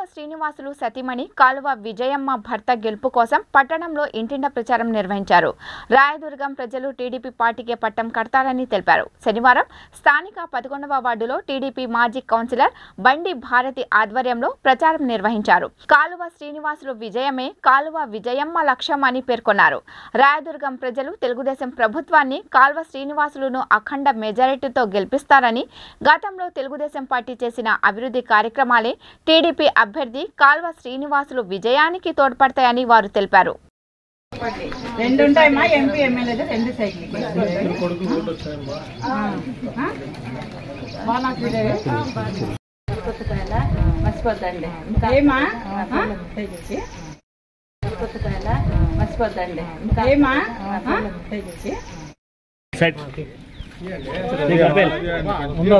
శ్రీనివాసులు సతీమణి కాలువ విజయమ్మ భర్త గెలుపు కోసం పట్టణంలో ఇంటింట ప్రచారం నిర్వహించారు రాయదుర్గం ప్రజలు టీడీపీ పార్టీకి పట్టం కడతారని తెలిపారు శనివారం స్థానిక పదకొండవ వార్డులో టీడీపీ మాజీ కౌన్సిలర్ బండి భారతి ఆధ్వర్యంలో ప్రచారం నిర్వహించారు కాలువ శ్రీనివాసులు విజయమే కాలువ విజయమ్మ లక్ష్యం అని పేర్కొన్నారు రాయదుర్గం ప్రజలు తెలుగుదేశం ప్రభుత్వాన్ని కాల్వ శ్రీనివాసులను అఖండ మెజారిటీతో గెలిపిస్తారని గతంలో తెలుగుదేశం పార్టీ చేసిన అభివృద్ధి కార్యక్రమాలే టీడీపీ అభ్యర్థి కాల్వ శ్రీనివాసులు విజయానికి తోడ్పడతాయని వారు తెలిపారు రెండు ఉంటాయమ్మా ఎంపీ ఎమ్మెల్యేలు రెండు సైకిల్ మర్చిపోద్దండి ఏమా మర్చిపోద్దండి ఏమా సెట్ నీకు అప్పేల్